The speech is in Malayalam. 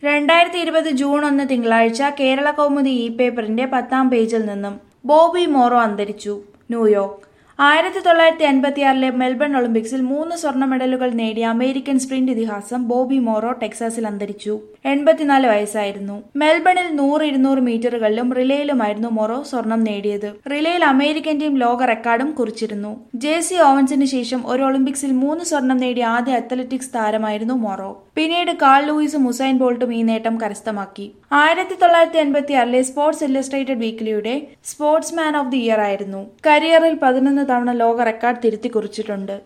രണ്ടായിരത്തി ഇരുപത് ജൂൺ ഒന്ന് തിങ്കളാഴ്ച കേരള കൗമുദി ഇ പേപ്പറിന്റെ പത്താം പേജിൽ നിന്നും ബോബി മോറോ അന്തരിച്ചു ന്യൂയോർക്ക് ആയിരത്തി തൊള്ളായിരത്തി അൻപത്തിയാറിലെ മെൽബൺ ഒളിമ്പിക്സിൽ മൂന്ന് സ്വർണ്ണ മെഡലുകൾ നേടിയ അമേരിക്കൻ സ്പ്രിന്റ് ഇതിഹാസം ബോബി മോറോ ടെക്സാസിൽ അന്തരിച്ചു എൺപത്തിനാല് വയസ്സായിരുന്നു മെൽബണിൽ നൂറ് ഇരുന്നൂറ് മീറ്ററുകളിലും റിലേയിലുമായിരുന്നു മൊറോ സ്വർണം നേടിയത് റിലേയിൽ അമേരിക്കൻ ടീം ലോക റെക്കോർഡും കുറിച്ചിരുന്നു ജെ സി ഓവൻസിന് ശേഷം ഒരു ഒളിമ്പിക്സിൽ മൂന്ന് സ്വർണം നേടിയ ആദ്യ അത്ലറ്റിക്സ് താരമായിരുന്നു മൊറോ പിന്നീട് കാൾ ലൂയിസും ഉസൈൻ ബോൾട്ടും ഈ നേട്ടം കരസ്ഥമാക്കി ആയിരത്തി തൊള്ളായിരത്തി എൺപത്തി ആറിലെ സ്പോർട്സ് ഇല്ലസ്ട്രേറ്റഡ് വീക്കിലിയുടെ sportsman of the year ആയിരുന്നു കരിയറിൽ പതിനൊന്ന് തവണ ലോക റെക്കോർഡ് തിരുത്തി കുറിച്ചിട്ടുണ്ട്